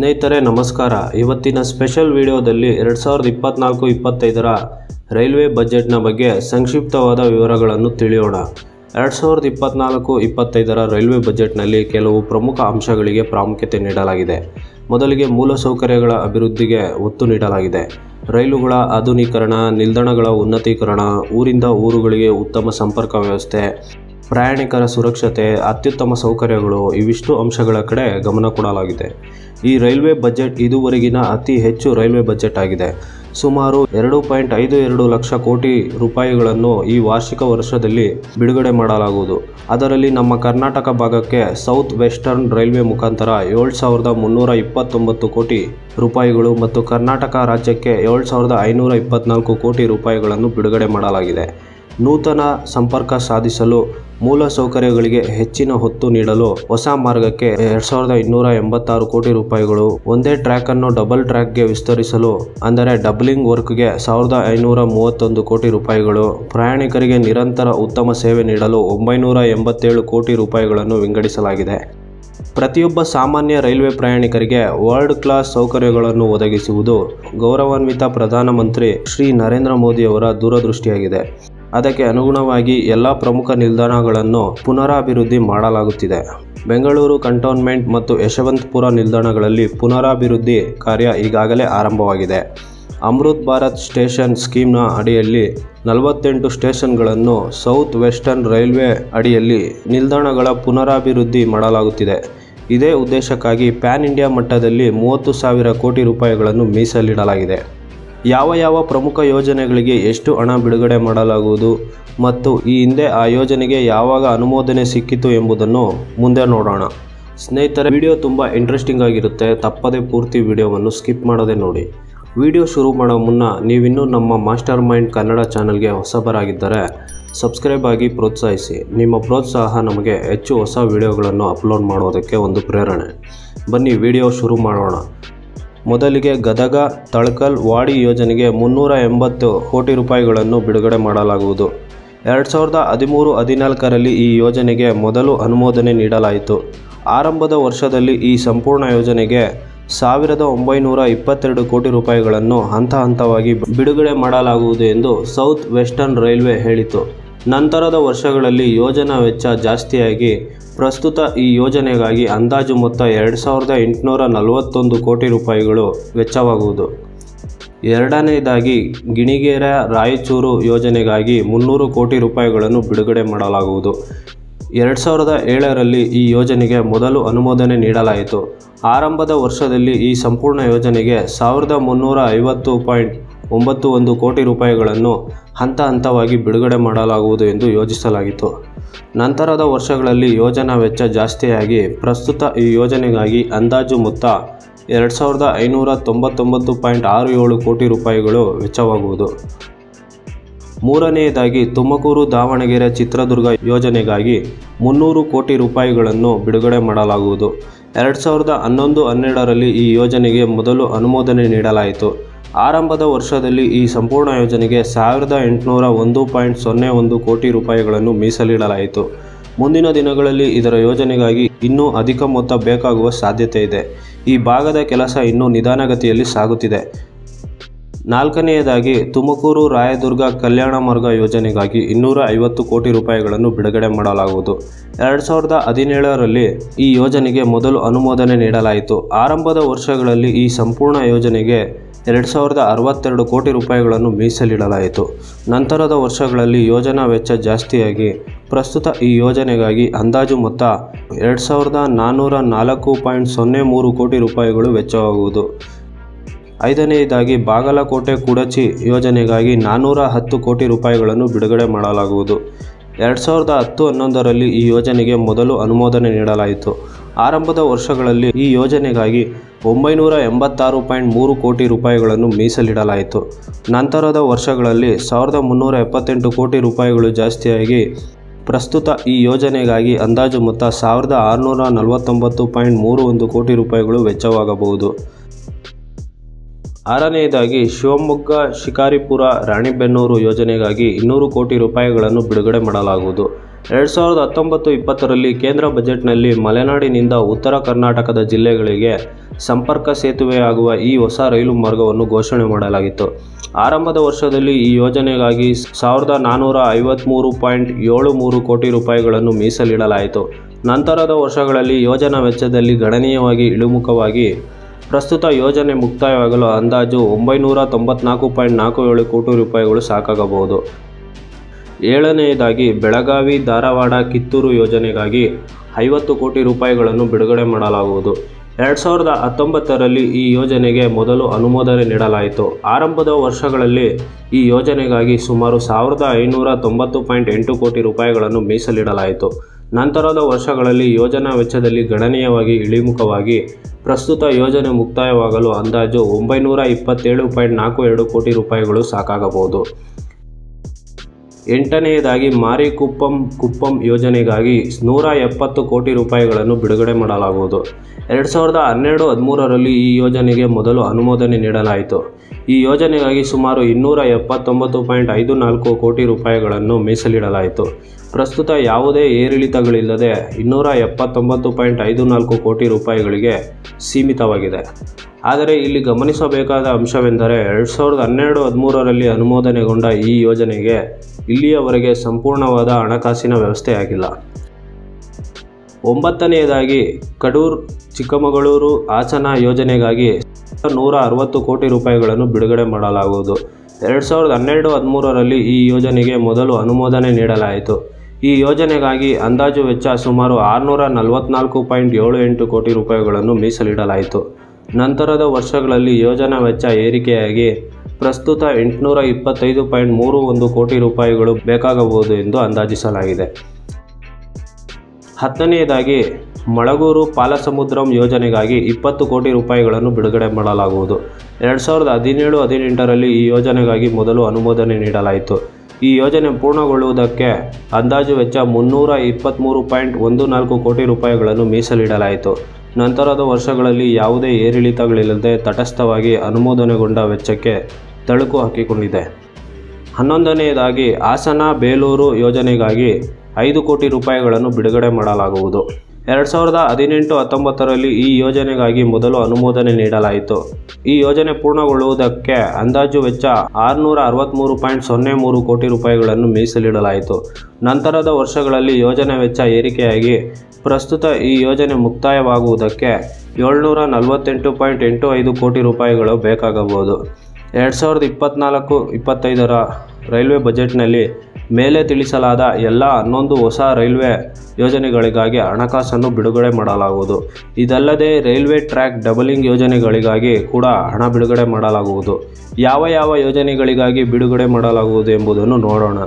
ಸ್ನೇಹಿತರೆ ನಮಸ್ಕಾರ ಇವತ್ತಿನ ಸ್ಪೆಷಲ್ ವಿಡಿಯೋದಲ್ಲಿ ಎರಡು ಸಾವಿರದ ಇಪ್ಪತ್ನಾಲ್ಕು ಇಪ್ಪತ್ತೈದರ ರೈಲ್ವೆ ಬಜೆಟ್ನ ಬಗ್ಗೆ ಸಂಕ್ಷಿಪ್ತವಾದ ವಿವರಗಳನ್ನು ತಿಳಿಯೋಣ ಎರಡು ಸಾವಿರದ ಇಪ್ಪತ್ನಾಲ್ಕು ಇಪ್ಪತ್ತೈದರ ರೈಲ್ವೆ ಬಜೆಟ್ನಲ್ಲಿ ಕೆಲವು ಪ್ರಮುಖ ಅಂಶಗಳಿಗೆ ಪ್ರಾಮುಖ್ಯತೆ ನೀಡಲಾಗಿದೆ ಮೊದಲಿಗೆ ಮೂಲಸೌಕರ್ಯಗಳ ಅಭಿವೃದ್ಧಿಗೆ ಒತ್ತು ನೀಡಲಾಗಿದೆ ರೈಲುಗಳ ಆಧುನೀಕರಣ ನಿಲ್ದಾಣಗಳ ಉನ್ನತೀಕರಣ ಊರಿಂದ ಊರುಗಳಿಗೆ ಉತ್ತಮ ಸಂಪರ್ಕ ವ್ಯವಸ್ಥೆ ಪ್ರಯಾಣಿಕರ ಸುರಕ್ಷತೆ ಅತ್ಯುತ್ತಮ ಸೌಕರ್ಯಗಳು ಇವಿಷ್ಟು ಅಂಶಗಳ ಕಡೆ ಗಮನ ಕೊಡಲಾಗಿದೆ ಈ ರೈಲ್ವೆ ಬಜೆಟ್ ಇದುವರೆಗಿನ ಅತಿ ಹೆಚ್ಚು ರೈಲ್ವೆ ಬಜೆಟ್ ಆಗಿದೆ ಸುಮಾರು ಎರಡು ಪಾಯಿಂಟ್ ಐದು ಎರಡು ಲಕ್ಷ ಕೋಟಿ ರೂಪಾಯಿಗಳನ್ನು ಈ ವಾರ್ಷಿಕ ವರ್ಷದಲ್ಲಿ ಬಿಡುಗಡೆ ಮಾಡಲಾಗುವುದು ಅದರಲ್ಲಿ ನಮ್ಮ ಕರ್ನಾಟಕ ಭಾಗಕ್ಕೆ ಸೌತ್ ವೆಸ್ಟರ್ನ್ ರೈಲ್ವೆ ಮುಖಾಂತರ ಏಳು ಸಾವಿರದ ಮುನ್ನೂರ ಇಪ್ಪತ್ತೊಂಬತ್ತು ಕೋಟಿ ರೂಪಾಯಿಗಳು ಮತ್ತು ಕರ್ನಾಟಕ ರಾಜ್ಯಕ್ಕೆ ಏಳು ಸಾವಿರದ ಐನೂರ ಇಪ್ಪತ್ನಾಲ್ಕು ಕೋಟಿ ರೂಪಾಯಿಗಳನ್ನು ಬಿಡುಗಡೆ ಮಾಡಲಾಗಿದೆ ನೂತನ ಸಂಪರ್ಕ ಸಾಧಿಸಲು ಮೂಲ ಸೌಕರ್ಯಗಳಿಗೆ ಹೆಚ್ಚಿನ ಹೊತ್ತು ನೀಡಲು ಹೊಸ ಮಾರ್ಗಕ್ಕೆ ಎರಡ್ ಸಾವಿರದ ಇನ್ನೂರ ಎಂಬತ್ತಾರು ಕೋಟಿ ರೂಪಾಯಿಗಳು ಒಂದೇ ಟ್ರ್ಯಾಕ್ ಅನ್ನು ಡಬಲ್ ಟ್ರ್ಯಾಕ್ಗೆ ವಿಸ್ತರಿಸಲು ಅಂದರೆ ಡಬ್ಲಿಂಗ್ ವರ್ಕ್ಗೆ ಸಾವಿರದ ಐನೂರ ಮೂವತ್ತೊಂದು ಕೋಟಿ ರೂಪಾಯಿಗಳು ಪ್ರಯಾಣಿಕರಿಗೆ ನಿರಂತರ ಉತ್ತಮ ಸೇವೆ ನೀಡಲು ಒಂಬೈನೂರ ಎಂಬತ್ತೇಳು ಕೋಟಿ ರೂಪಾಯಿಗಳನ್ನು ವಿಂಗಡಿಸಲಾಗಿದೆ ಪ್ರತಿಯೊಬ್ಬ ಸಾಮಾನ್ಯ ರೈಲ್ವೆ ಪ್ರಯಾಣಿಕರಿಗೆ ವರ್ಲ್ಡ್ ಕ್ಲಾಸ್ ಸೌಕರ್ಯಗಳನ್ನು ಒದಗಿಸುವುದು ಗೌರವಾನ್ವಿತ ಪ್ರಧಾನಮಂತ್ರಿ ಶ್ರೀ ನರೇಂದ್ರ ಮೋದಿಯವರ ದೂರದೃಷ್ಟಿಯಾಗಿದೆ ಅದಕ್ಕೆ ಅನುಗುಣವಾಗಿ ಎಲ್ಲ ಪ್ರಮುಖ ನಿಲ್ದಾಣಗಳನ್ನು ಪುನರಾಭಿವೃದ್ಧಿ ಮಾಡಲಾಗುತ್ತಿದೆ ಬೆಂಗಳೂರು ಕಂಟೋನ್ಮೆಂಟ್ ಮತ್ತು ಯಶವಂತಪುರ ನಿಲ್ದಾಣಗಳಲ್ಲಿ ಪುನರಾಭಿವೃದ್ಧಿ ಕಾರ್ಯ ಈಗಾಗಲೇ ಆರಂಭವಾಗಿದೆ ಅಮೃತ್ ಭಾರತ್ ಸ್ಟೇಷನ್ ಸ್ಕೀಮ್ನ ಅಡಿಯಲ್ಲಿ ನಲವತ್ತೆಂಟು ಸ್ಟೇಷನ್ಗಳನ್ನು ಸೌತ್ ವೆಸ್ಟರ್ನ್ ರೈಲ್ವೆ ಅಡಿಯಲ್ಲಿ ನಿಲ್ದಾಣಗಳ ಪುನರಾಭಿವೃದ್ಧಿ ಮಾಡಲಾಗುತ್ತಿದೆ ಇದೇ ಉದ್ದೇಶಕ್ಕಾಗಿ ಪ್ಯಾನ್ ಇಂಡಿಯಾ ಮಟ್ಟದಲ್ಲಿ ಮೂವತ್ತು ಸಾವಿರ ಕೋಟಿ ರೂಪಾಯಿಗಳನ್ನು ಮೀಸಲಿಡಲಾಗಿದೆ ಯಾವ ಯಾವ ಪ್ರಮುಖ ಯೋಜನೆಗಳಿಗೆ ಎಷ್ಟು ಹಣ ಬಿಡುಗಡೆ ಮಾಡಲಾಗುವುದು ಮತ್ತು ಈ ಹಿಂದೆ ಆ ಯೋಜನೆಗೆ ಯಾವಾಗ ಅನುಮೋದನೆ ಸಿಕ್ಕಿತು ಎಂಬುದನ್ನು ಮುಂದೆ ನೋಡೋಣ ಸ್ನೇಹಿತರೆ ವಿಡಿಯೋ ತುಂಬ ಇಂಟ್ರೆಸ್ಟಿಂಗ್ ಆಗಿರುತ್ತೆ ತಪ್ಪದೇ ಪೂರ್ತಿ ವಿಡಿಯೋವನ್ನು ಸ್ಕಿಪ್ ಮಾಡದೆ ನೋಡಿ ವಿಡಿಯೋ ಶುರು ಮಾಡೋ ಮುನ್ನ ನೀವಿನ್ನೂ ನಮ್ಮ ಮಾಸ್ಟರ್ ಮೈಂಡ್ ಕನ್ನಡ ಚಾನಲ್ಗೆ ಹೊಸಬರಾಗಿದ್ದರೆ ಸಬ್ಸ್ಕ್ರೈಬ್ ಆಗಿ ಪ್ರೋತ್ಸಾಹಿಸಿ ನಿಮ್ಮ ಪ್ರೋತ್ಸಾಹ ನಮಗೆ ಹೆಚ್ಚು ಹೊಸ ವಿಡಿಯೋಗಳನ್ನು ಅಪ್ಲೋಡ್ ಮಾಡೋದಕ್ಕೆ ಒಂದು ಪ್ರೇರಣೆ ಬನ್ನಿ ವಿಡಿಯೋ ಶುರು ಮಾಡೋಣ ಮೊದಲಿಗೆ ಗದಗ ತಳಕಲ್ ವಾಡಿ ಯೋಜನೆಗೆ ಮುನ್ನೂರ ಎಂಬತ್ತು ಕೋಟಿ ರೂಪಾಯಿಗಳನ್ನು ಬಿಡುಗಡೆ ಮಾಡಲಾಗುವುದು ಎರಡು ಸಾವಿರದ ಹದಿಮೂರು ಹದಿನಾಲ್ಕರಲ್ಲಿ ಈ ಯೋಜನೆಗೆ ಮೊದಲು ಅನುಮೋದನೆ ನೀಡಲಾಯಿತು ಆರಂಭದ ವರ್ಷದಲ್ಲಿ ಈ ಸಂಪೂರ್ಣ ಯೋಜನೆಗೆ ಸಾವಿರದ ಒಂಬೈನೂರ ಇಪ್ಪತ್ತೆರಡು ಕೋಟಿ ರೂಪಾಯಿಗಳನ್ನು ಹಂತ ಹಂತವಾಗಿ ಬಿಡುಗಡೆ ಮಾಡಲಾಗುವುದು ಎಂದು ಸೌತ್ ವೆಸ್ಟರ್ನ್ ರೈಲ್ವೆ ಹೇಳಿತು ನಂತರದ ವರ್ಷಗಳಲ್ಲಿ ಯೋಜನಾ ವೆಚ್ಚ ಜಾಸ್ತಿಯಾಗಿ ಪ್ರಸ್ತುತ ಈ ಯೋಜನೆಗಾಗಿ ಅಂದಾಜು ಮೊತ್ತ ಎರಡು ಸಾವಿರದ ಎಂಟುನೂರ ನಲವತ್ತೊಂದು ಕೋಟಿ ರೂಪಾಯಿಗಳು ವೆಚ್ಚವಾಗುವುದು ಎರಡನೇದಾಗಿ ಗಿಣಿಗೇರ ರಾಯಚೂರು ಯೋಜನೆಗಾಗಿ ಮುನ್ನೂರು ಕೋಟಿ ರೂಪಾಯಿಗಳನ್ನು ಬಿಡುಗಡೆ ಮಾಡಲಾಗುವುದು ಎರಡು ಸಾವಿರದ ಏಳರಲ್ಲಿ ಈ ಯೋಜನೆಗೆ ಮೊದಲು ಅನುಮೋದನೆ ನೀಡಲಾಯಿತು ಆರಂಭದ ವರ್ಷದಲ್ಲಿ ಈ ಸಂಪೂರ್ಣ ಯೋಜನೆಗೆ ಸಾವಿರದ ಮುನ್ನೂರ ಐವತ್ತು ಪಾಯಿಂಟ್ ಒಂಬತ್ತು ಒಂದು ಕೋಟಿ ರೂಪಾಯಿಗಳನ್ನು ಹಂತ ಹಂತವಾಗಿ ಬಿಡುಗಡೆ ಮಾಡಲಾಗುವುದು ಎಂದು ಯೋಜಿಸಲಾಗಿತ್ತು ನಂತರದ ವರ್ಷಗಳಲ್ಲಿ ಯೋಜನಾ ವೆಚ್ಚ ಜಾಸ್ತಿಯಾಗಿ ಪ್ರಸ್ತುತ ಈ ಯೋಜನೆಗಾಗಿ ಅಂದಾಜು ಮೊತ್ತ ಎರಡು ಸಾವಿರದ ಐನೂರ ತೊಂಬತ್ತೊಂಬತ್ತು ಪಾಯಿಂಟ್ ಆರು ಏಳು ಕೋಟಿ ರೂಪಾಯಿಗಳು ವೆಚ್ಚವಾಗುವುದು ಮೂರನೆಯದಾಗಿ ತುಮಕೂರು ದಾವಣಗೆರೆ ಚಿತ್ರದುರ್ಗ ಯೋಜನೆಗಾಗಿ ಮುನ್ನೂರು ಕೋಟಿ ರೂಪಾಯಿಗಳನ್ನು ಬಿಡುಗಡೆ ಮಾಡಲಾಗುವುದು ಎರಡು ಸಾವಿರದ ಹನ್ನೊಂದು ಹನ್ನೆರಡರಲ್ಲಿ ಈ ಯೋಜನೆಗೆ ಮೊದಲು ಅನುಮೋದನೆ ನೀಡಲಾಯಿತು ಆರಂಭದ ವರ್ಷದಲ್ಲಿ ಈ ಸಂಪೂರ್ಣ ಯೋಜನೆಗೆ ಸಾವಿರದ ಎಂಟುನೂರ ಒಂದು ಪಾಯಿಂಟ್ ಸೊನ್ನೆ ಒಂದು ಕೋಟಿ ರೂಪಾಯಿಗಳನ್ನು ಮೀಸಲಿಡಲಾಯಿತು ಮುಂದಿನ ದಿನಗಳಲ್ಲಿ ಇದರ ಯೋಜನೆಗಾಗಿ ಇನ್ನೂ ಅಧಿಕ ಮೊತ್ತ ಬೇಕಾಗುವ ಸಾಧ್ಯತೆ ಇದೆ ಈ ಭಾಗದ ಕೆಲಸ ಇನ್ನೂ ನಿಧಾನಗತಿಯಲ್ಲಿ ಸಾಗುತ್ತಿದೆ ನಾಲ್ಕನೆಯದಾಗಿ ತುಮಕೂರು ರಾಯದುರ್ಗ ಕಲ್ಯಾಣ ಮಾರ್ಗ ಯೋಜನೆಗಾಗಿ ಇನ್ನೂರ ಐವತ್ತು ಕೋಟಿ ರೂಪಾಯಿಗಳನ್ನು ಬಿಡುಗಡೆ ಮಾಡಲಾಗುವುದು ಎರಡು ಸಾವಿರದ ಹದಿನೇಳರಲ್ಲಿ ಈ ಯೋಜನೆಗೆ ಮೊದಲು ಅನುಮೋದನೆ ನೀಡಲಾಯಿತು ಆರಂಭದ ವರ್ಷಗಳಲ್ಲಿ ಈ ಸಂಪೂರ್ಣ ಯೋಜನೆಗೆ ಎರಡು ಸಾವಿರದ ಅರವತ್ತೆರಡು ಕೋಟಿ ರೂಪಾಯಿಗಳನ್ನು ಮೀಸಲಿಡಲಾಯಿತು ನಂತರದ ವರ್ಷಗಳಲ್ಲಿ ಯೋಜನಾ ವೆಚ್ಚ ಜಾಸ್ತಿಯಾಗಿ ಪ್ರಸ್ತುತ ಈ ಯೋಜನೆಗಾಗಿ ಅಂದಾಜು ಮೊತ್ತ ಎರಡು ಸಾವಿರದ ನಾನ್ನೂರ ನಾಲ್ಕು ಪಾಯಿಂಟ್ ಸೊನ್ನೆ ಮೂರು ಕೋಟಿ ರೂಪಾಯಿಗಳು ವೆಚ್ಚವಾಗುವುದು ಐದನೆಯದಾಗಿ ಬಾಗಲಕೋಟೆ ಕುಡಚಿ ಯೋಜನೆಗಾಗಿ ನಾನ್ನೂರ ಹತ್ತು ಕೋಟಿ ರೂಪಾಯಿಗಳನ್ನು ಬಿಡುಗಡೆ ಮಾಡಲಾಗುವುದು ಎರಡು ಸಾವಿರದ ಹತ್ತು ಹನ್ನೊಂದರಲ್ಲಿ ಈ ಯೋಜನೆಗೆ ಮೊದಲು ಅನುಮೋದನೆ ನೀಡಲಾಯಿತು ಆರಂಭದ ವರ್ಷಗಳಲ್ಲಿ ಈ ಯೋಜನೆಗಾಗಿ ಒಂಬೈನೂರ ಎಂಬತ್ತಾರು ಪಾಯಿಂಟ್ ಮೂರು ಕೋಟಿ ರೂಪಾಯಿಗಳನ್ನು ಮೀಸಲಿಡಲಾಯಿತು ನಂತರದ ವರ್ಷಗಳಲ್ಲಿ ಸಾವಿರದ ಮುನ್ನೂರ ಎಪ್ಪತ್ತೆಂಟು ಕೋಟಿ ರೂಪಾಯಿಗಳು ಜಾಸ್ತಿಯಾಗಿ ಪ್ರಸ್ತುತ ಈ ಯೋಜನೆಗಾಗಿ ಅಂದಾಜು ಮೊತ್ತ ಸಾವಿರದ ಆರುನೂರ ನಲವತ್ತೊಂಬತ್ತು ಪಾಯಿಂಟ್ ಮೂರು ಒಂದು ಕೋಟಿ ರೂಪಾಯಿಗಳು ವೆಚ್ಚವಾಗಬಹುದು ಆರನೆಯದಾಗಿ ಶಿವಮೊಗ್ಗ ಶಿಕಾರಿಪುರ ರಾಣಿಬೆನ್ನೂರು ಯೋಜನೆಗಾಗಿ ಇನ್ನೂರು ಕೋಟಿ ರೂಪಾಯಿಗಳನ್ನು ಬಿಡುಗಡೆ ಮಾಡಲಾಗುವುದು ಎರಡು ಸಾವಿರದ ಹತ್ತೊಂಬತ್ತು ಇಪ್ಪತ್ತರಲ್ಲಿ ಕೇಂದ್ರ ಬಜೆಟ್ನಲ್ಲಿ ಮಲೆನಾಡಿನಿಂದ ಉತ್ತರ ಕರ್ನಾಟಕದ ಜಿಲ್ಲೆಗಳಿಗೆ ಸಂಪರ್ಕ ಸೇತುವೆಯಾಗುವ ಈ ಹೊಸ ರೈಲು ಮಾರ್ಗವನ್ನು ಘೋಷಣೆ ಮಾಡಲಾಗಿತ್ತು ಆರಂಭದ ವರ್ಷದಲ್ಲಿ ಈ ಯೋಜನೆಗಾಗಿ ಸಾವಿರದ ನಾನ್ನೂರ ಐವತ್ತ್ಮೂರು ಪಾಯಿಂಟ್ ಏಳು ಮೂರು ಕೋಟಿ ರೂಪಾಯಿಗಳನ್ನು ಮೀಸಲಿಡಲಾಯಿತು ನಂತರದ ವರ್ಷಗಳಲ್ಲಿ ಯೋಜನಾ ವೆಚ್ಚದಲ್ಲಿ ಗಣನೀಯವಾಗಿ ಇಳಿಮುಖವಾಗಿ ಪ್ರಸ್ತುತ ಯೋಜನೆ ಮುಕ್ತಾಯವಾಗಲು ಅಂದಾಜು ಒಂಬೈನೂರ ತೊಂಬತ್ನಾಲ್ಕು ಪಾಯಿಂಟ್ ನಾಲ್ಕು ಏಳು ಕೋಟಿ ರೂಪಾಯಿಗಳು ಸಾಕಾಗಬಹುದು ಏಳನೆಯದಾಗಿ ಬೆಳಗಾವಿ ಧಾರವಾಡ ಕಿತ್ತೂರು ಯೋಜನೆಗಾಗಿ ಐವತ್ತು ಕೋಟಿ ರೂಪಾಯಿಗಳನ್ನು ಬಿಡುಗಡೆ ಮಾಡಲಾಗುವುದು ಎರಡು ಸಾವಿರದ ಹತ್ತೊಂಬತ್ತರಲ್ಲಿ ಈ ಯೋಜನೆಗೆ ಮೊದಲು ಅನುಮೋದನೆ ನೀಡಲಾಯಿತು ಆರಂಭದ ವರ್ಷಗಳಲ್ಲಿ ಈ ಯೋಜನೆಗಾಗಿ ಸುಮಾರು ಸಾವಿರದ ಐನೂರ ತೊಂಬತ್ತು ಪಾಯಿಂಟ್ ಎಂಟು ಕೋಟಿ ರೂಪಾಯಿಗಳನ್ನು ಮೀಸಲಿಡಲಾಯಿತು ನಂತರದ ವರ್ಷಗಳಲ್ಲಿ ಯೋಜನಾ ವೆಚ್ಚದಲ್ಲಿ ಗಣನೀಯವಾಗಿ ಇಳಿಮುಖವಾಗಿ ಪ್ರಸ್ತುತ ಯೋಜನೆ ಮುಕ್ತಾಯವಾಗಲು ಅಂದಾಜು ಒಂಬೈನೂರ ಇಪ್ಪತ್ತೇಳು ಪಾಯಿಂಟ್ ನಾಲ್ಕು ಎರಡು ಕೋಟಿ ರೂಪಾಯಿಗಳು ಸಾಕಾಗಬಹುದು ಎಂಟನೆಯದಾಗಿ ಮಾರಿಕುಪ್ಪಂ ಕುಪ್ಪಂ ಯೋಜನೆಗಾಗಿ ನೂರ ಎಪ್ಪತ್ತು ಕೋಟಿ ರೂಪಾಯಿಗಳನ್ನು ಬಿಡುಗಡೆ ಮಾಡಲಾಗುವುದು ಎರಡು ಸಾವಿರದ ಹನ್ನೆರಡು ಹದಿಮೂರರಲ್ಲಿ ಈ ಯೋಜನೆಗೆ ಮೊದಲು ಅನುಮೋದನೆ ನೀಡಲಾಯಿತು ಈ ಯೋಜನೆಗಾಗಿ ಸುಮಾರು ಇನ್ನೂರ ಎಪ್ಪತ್ತೊಂಬತ್ತು ಪಾಯಿಂಟ್ ಐದು ನಾಲ್ಕು ಕೋಟಿ ರೂಪಾಯಿಗಳನ್ನು ಮೀಸಲಿಡಲಾಯಿತು ಪ್ರಸ್ತುತ ಯಾವುದೇ ಏರಿಳಿತಗಳಿಲ್ಲದೆ ಇನ್ನೂರ ಎಪ್ಪತ್ತೊಂಬತ್ತು ಪಾಯಿಂಟ್ ಐದು ನಾಲ್ಕು ಕೋಟಿ ರೂಪಾಯಿಗಳಿಗೆ ಸೀಮಿತವಾಗಿದೆ ಆದರೆ ಇಲ್ಲಿ ಗಮನಿಸಬೇಕಾದ ಅಂಶವೆಂದರೆ ಎರಡು ಸಾವಿರದ ಹನ್ನೆರಡು ಹದಿಮೂರರಲ್ಲಿ ಅನುಮೋದನೆಗೊಂಡ ಈ ಯೋಜನೆಗೆ ಇಲ್ಲಿಯವರೆಗೆ ಸಂಪೂರ್ಣವಾದ ಹಣಕಾಸಿನ ವ್ಯವಸ್ಥೆಯಾಗಿಲ್ಲ ಒಂಬತ್ತನೆಯದಾಗಿ ಕಡೂರ್ ಚಿಕ್ಕಮಗಳೂರು ಹಾಸನ ಯೋಜನೆಗಾಗಿ ನೂರ ಅರವತ್ತು ಕೋಟಿ ರೂಪಾಯಿಗಳನ್ನು ಬಿಡುಗಡೆ ಮಾಡಲಾಗುವುದು ಎರಡು ಸಾವಿರದ ಹನ್ನೆರಡು ಹದಿಮೂರರಲ್ಲಿ ಈ ಯೋಜನೆಗೆ ಮೊದಲು ಅನುಮೋದನೆ ನೀಡಲಾಯಿತು ಈ ಯೋಜನೆಗಾಗಿ ಅಂದಾಜು ವೆಚ್ಚ ಸುಮಾರು ಆರುನೂರ ನಲವತ್ನಾಲ್ಕು ಪಾಯಿಂಟ್ ಏಳು ಎಂಟು ಕೋಟಿ ರೂಪಾಯಿಗಳನ್ನು ಮೀಸಲಿಡಲಾಯಿತು ನಂತರದ ವರ್ಷಗಳಲ್ಲಿ ಯೋಜನಾ ವೆಚ್ಚ ಏರಿಕೆಯಾಗಿ ಪ್ರಸ್ತುತ ಎಂಟುನೂರ ಇಪ್ಪತ್ತೈದು ಪಾಯಿಂಟ್ ಮೂರು ಒಂದು ಕೋಟಿ ರೂಪಾಯಿಗಳು ಬೇಕಾಗಬಹುದು ಎಂದು ಅಂದಾಜಿಸಲಾಗಿದೆ ಹತ್ತನೆಯದಾಗಿ ಮಳಗೂರು ಪಾಲಸಮುದ್ರಂ ಯೋಜನೆಗಾಗಿ ಇಪ್ಪತ್ತು ಕೋಟಿ ರೂಪಾಯಿಗಳನ್ನು ಬಿಡುಗಡೆ ಮಾಡಲಾಗುವುದು ಎರಡು ಸಾವಿರದ ಹದಿನೇಳು ಹದಿನೆಂಟರಲ್ಲಿ ಈ ಯೋಜನೆಗಾಗಿ ಮೊದಲು ಅನುಮೋದನೆ ನೀಡಲಾಯಿತು ಈ ಯೋಜನೆ ಪೂರ್ಣಗೊಳ್ಳುವುದಕ್ಕೆ ಅಂದಾಜು ವೆಚ್ಚ ಮುನ್ನೂರ ಇಪ್ಪತ್ತ್ಮೂರು ಪಾಯಿಂಟ್ ಒಂದು ನಾಲ್ಕು ಕೋಟಿ ರೂಪಾಯಿಗಳನ್ನು ಮೀಸಲಿಡಲಾಯಿತು ನಂತರದ ವರ್ಷಗಳಲ್ಲಿ ಯಾವುದೇ ಏರಿಳಿತಗಳಿಲ್ಲದೆ ತಟಸ್ಥವಾಗಿ ಅನುಮೋದನೆಗೊಂಡ ವೆಚ್ಚಕ್ಕೆ ತಳುಕು ಹಾಕಿಕೊಂಡಿದೆ ಹನ್ನೊಂದನೆಯದಾಗಿ ಹಾಸನ ಬೇಲೂರು ಯೋಜನೆಗಾಗಿ ಐದು ಕೋಟಿ ರೂಪಾಯಿಗಳನ್ನು ಬಿಡುಗಡೆ ಮಾಡಲಾಗುವುದು ಎರಡು ಸಾವಿರದ ಹದಿನೆಂಟು ಹತ್ತೊಂಬತ್ತರಲ್ಲಿ ಈ ಯೋಜನೆಗಾಗಿ ಮೊದಲು ಅನುಮೋದನೆ ನೀಡಲಾಯಿತು ಈ ಯೋಜನೆ ಪೂರ್ಣಗೊಳ್ಳುವುದಕ್ಕೆ ಅಂದಾಜು ವೆಚ್ಚ ಆರುನೂರ ಅರವತ್ತ್ಮೂರು ಪಾಯಿಂಟ್ ಸೊನ್ನೆ ಮೂರು ಕೋಟಿ ರೂಪಾಯಿಗಳನ್ನು ಮೀಸಲಿಡಲಾಯಿತು ನಂತರದ ವರ್ಷಗಳಲ್ಲಿ ಯೋಜನೆ ವೆಚ್ಚ ಏರಿಕೆಯಾಗಿ ಪ್ರಸ್ತುತ ಈ ಯೋಜನೆ ಮುಕ್ತಾಯವಾಗುವುದಕ್ಕೆ ಏಳ್ನೂರ ನಲವತ್ತೆಂಟು ಪಾಯಿಂಟ್ ಎಂಟು ಐದು ಕೋಟಿ ರೂಪಾಯಿಗಳು ಬೇಕಾಗಬಹುದು ಎರಡು ಸಾವಿರದ ಇಪ್ಪತ್ತ್ನಾಲ್ಕು ಇಪ್ಪತ್ತೈದರ ರೈಲ್ವೆ ಬಜೆಟ್ನಲ್ಲಿ ಮೇಲೆ ತಿಳಿಸಲಾದ ಎಲ್ಲ ಹನ್ನೊಂದು ಹೊಸ ರೈಲ್ವೆ ಯೋಜನೆಗಳಿಗಾಗಿ ಹಣಕಾಸನ್ನು ಬಿಡುಗಡೆ ಮಾಡಲಾಗುವುದು ಇದಲ್ಲದೆ ರೈಲ್ವೆ ಟ್ರ್ಯಾಕ್ ಡಬಲಿಂಗ್ ಯೋಜನೆಗಳಿಗಾಗಿ ಕೂಡ ಹಣ ಬಿಡುಗಡೆ ಮಾಡಲಾಗುವುದು ಯಾವ ಯಾವ ಯೋಜನೆಗಳಿಗಾಗಿ ಬಿಡುಗಡೆ ಮಾಡಲಾಗುವುದು ಎಂಬುದನ್ನು ನೋಡೋಣ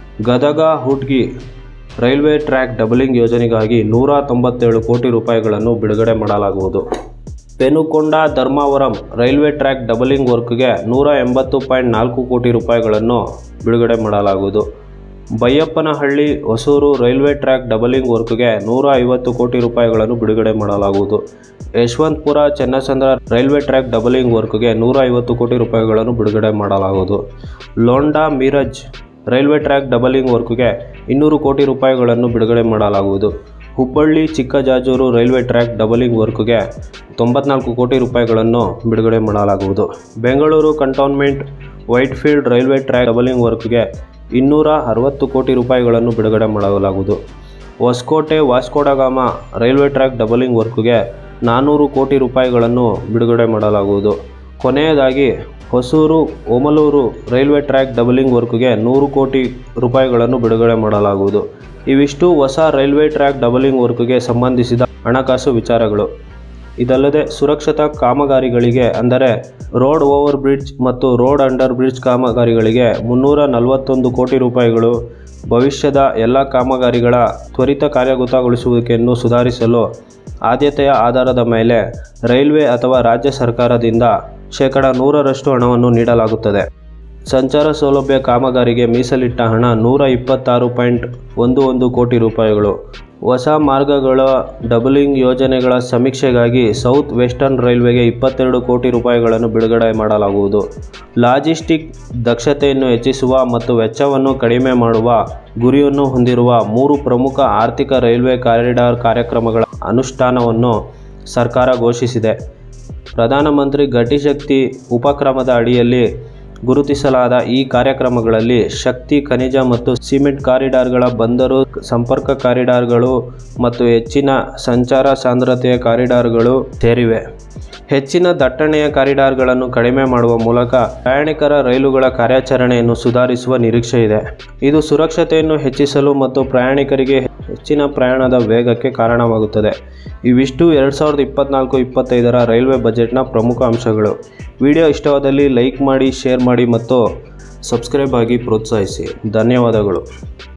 ಗದಗ ಹುಡ್ಗಿ ರೈಲ್ವೆ ಟ್ರ್ಯಾಕ್ ಡಬಲಿಂಗ್ ಯೋಜನೆಗಾಗಿ ನೂರ ತೊಂಬತ್ತೇಳು ಕೋಟಿ ರೂಪಾಯಿಗಳನ್ನು ಬಿಡುಗಡೆ ಮಾಡಲಾಗುವುದು Penukonda Dharmavaram railway track doubling ವರ್ಕ್ಗೆ ನೂರ ಎಂಬತ್ತು ಪಾಯಿಂಟ್ ನಾಲ್ಕು ಕೋಟಿ ರೂಪಾಯಿಗಳನ್ನು ಬಿಡುಗಡೆ ಮಾಡಲಾಗುವುದು Baiyappanahalli Hosur railway track doubling ವರ್ಕ್ಗೆ ನೂರ ಐವತ್ತು ಕೋಟಿ ರೂಪಾಯಿಗಳನ್ನು ಬಿಡುಗಡೆ ಮಾಡಲಾಗುವುದು Yeshwanthpur Chennasandra railway track doubling ವರ್ಕ್ಗೆ ನೂರ ಐವತ್ತು ಕೋಟಿ ರೂಪಾಯಿಗಳನ್ನು ಬಿಡುಗಡೆ ಮಾಡಲಾಗುವುದು Londa Miraj railway track doubling ವರ್ಕ್ಗೆ ಇನ್ನೂರು ಕೋಟಿ ರೂಪಾಯಿಗಳನ್ನು ಬಿಡುಗಡೆ ಮಾಡಲಾಗುವುದು Hubballi Chikkajajur railway track doubling ವರ್ಕ್ಗೆ ತೊಂಬತ್ನಾಲ್ಕು ಕೋಟಿ ರೂಪಾಯಿಗಳನ್ನು ಬಿಡುಗಡೆ ಮಾಡಲಾಗುವುದು Bengaluru cantonment Whitefield railway track doubling ವರ್ಕ್ಗೆ ಇನ್ನೂರ ಅರವತ್ತು ಕೋಟಿ ರೂಪಾಯಿಗಳನ್ನು ಬಿಡುಗಡೆ ಮಾಡಲಾಗುವುದು Hosakote Vasco da Gama railway track doubling ವರ್ಕ್ಗೆ ನಾನ್ನೂರು ಕೋಟಿ ರೂಪಾಯಿಗಳನ್ನು ಬಿಡುಗಡೆ ಮಾಡಲಾಗುವುದು ಕೊನೆಯದಾಗಿ Hosur Omalur railway track doubling ವರ್ಕ್ಗೆ ನೂರು ಕೋಟಿ ರೂಪಾಯಿಗಳನ್ನು ಬಿಡುಗಡೆ ಮಾಡಲಾಗುವುದು ಇವಿಷ್ಟು ಹೊಸ ರೈಲ್ವೆ ಟ್ರ್ಯಾಕ್ ಡಬಲಿಂಗ್ ವರ್ಕ್ಗೆ ಸಂಬಂಧಿಸಿದ ಹಣಕಾಸು ವಿಚಾರಗಳು ಇದಲ್ಲದೆ ಸುರಕ್ಷತಾ ಕಾಮಗಾರಿಗಳಿಗೆ ಅಂದರೆ ರೋಡ್ ಓವರ್ ಬ್ರಿಡ್ಜ್ ಮತ್ತು ರೋಡ್ ಅಂಡರ್ ಬ್ರಿಡ್ಜ್ ಕಾಮಗಾರಿಗಳಿಗೆ ಮುನ್ನೂರ ನಲವತ್ತೊಂದು ಕೋಟಿ ರೂಪಾಯಿಗಳು ಭವಿಷ್ಯದ ಎಲ್ಲ ಕಾಮಗಾರಿಗಳ ತ್ವರಿತ ಕಾರ್ಯಗತಗೊಳಿಸುವಿಕೆಯನ್ನು ಸುಧಾರಿಸಲು ಆದ್ಯತೆಯ ಆಧಾರದ ಮೇಲೆ ರೈಲ್ವೆ ಅಥವಾ ರಾಜ್ಯ ಸರ್ಕಾರದಿಂದ ಶೇಕಡ ನೂರರಷ್ಟು ಹಣವನ್ನು ನೀಡಲಾಗುತ್ತದೆ ಸಂಚಾರ ಸೌಲಭ್ಯ ಕಾಮಗಾರಿಗೆ ಮೀಸಲಿಟ್ಟ ಹಣ ನೂರ ಇಪ್ಪತ್ತಾರು ಪಾಯಿಂಟ್ ಒಂದು ಒಂದು ಕೋಟಿ ರೂಪಾಯಿಗಳು ಹೊಸ ಮಾರ್ಗಗಳ ಡಬಲಿಂಗ್ ಯೋಜನೆಗಳ ಸಮೀಕ್ಷೆಗಾಗಿ ಸೌತ್ ವೆಸ್ಟರ್ನ್ ರೈಲ್ವೆಗೆ ಇಪ್ಪತ್ತೆರಡು ಕೋಟಿ ರೂಪಾಯಿಗಳನ್ನು ಬಿಡುಗಡೆ ಮಾಡಲಾಗುವುದು ಲಾಜಿಸ್ಟಿಕ್ ದಕ್ಷತೆಯನ್ನು ಹೆಚ್ಚಿಸುವ ಮತ್ತು ವೆಚ್ಚವನ್ನು ಕಡಿಮೆ ಮಾಡುವ ಗುರಿಯನ್ನು ಹೊಂದಿರುವ ಮೂರು ಪ್ರಮುಖ ಆರ್ಥಿಕ ರೈಲ್ವೆ ಕಾರಿಡಾರ್ ಕಾರ್ಯಕ್ರಮಗಳ ಅನುಷ್ಠಾನವನ್ನು ಸರ್ಕಾರ ಘೋಷಿಸಿದೆ ಪ್ರಧಾನಮಂತ್ರಿ ಗತಿಶಕ್ತಿ ಉಪಕ್ರಮದ ಅಡಿಯಲ್ಲಿ ಗುರುತಿಸಲಾದ ಈ ಕಾರ್ಯಕ್ರಮಗಳಲ್ಲಿ ಶಕ್ತಿ ಖನಿಜ ಮತ್ತು ಸಿಮೆಂಟ್ ಕಾರಿಡಾರ್ಗಳ ಬಂದರು ಸಂಪರ್ಕ ಕಾರಿಡಾರ್ಗಳು ಮತ್ತು ಹೆಚ್ಚಿನ ಸಂಚಾರ ಸಾಂದ್ರತೆಯ ಕಾರಿಡಾರ್ಗಳು ಸೇರಿವೆ ಹೆಚ್ಚಿನ ದಟ್ಟಣೆಯ ಕಾರಿಡಾರ್ಗಳನ್ನು ಕಡಿಮೆ ಮಾಡುವ ಮೂಲಕ ಪ್ರಯಾಣಿಕರ ರೈಲುಗಳ ಕಾರ್ಯಾಚರಣೆಯನ್ನು ಸುಧಾರಿಸುವ ನಿರೀಕ್ಷೆ ಇದೆ ಇದು ಸುರಕ್ಷತೆಯನ್ನು ಹೆಚ್ಚಿಸಲು ಮತ್ತು ಪ್ರಯಾಣಿಕರಿಗೆ ಹೆಚ್ಚಿನ ಪ್ರಯಾಣದ ವೇಗಕ್ಕೆ ಕಾರಣವಾಗುತ್ತದೆ ಇವಿಷ್ಟು ಎರಡು ಸಾವಿರದ ಇಪ್ಪತ್ನಾಲ್ಕು ಇಪ್ಪತ್ತೈದರ ರೈಲ್ವೆ ಬಜೆಟ್ನ ಪ್ರಮುಖ ಅಂಶಗಳು ವಿಡಿಯೋ ಇಷ್ಟವಾದಲ್ಲಿ ಲೈಕ್ ಮಾಡಿ ಶೇರ್ ಮಾಡಿ ಮತ್ತು ಸಬ್ಸ್ಕ್ರೈಬ್ ಆಗಿ ಪ್ರೋತ್ಸಾಹಿಸಿ ಧನ್ಯವಾದಗಳು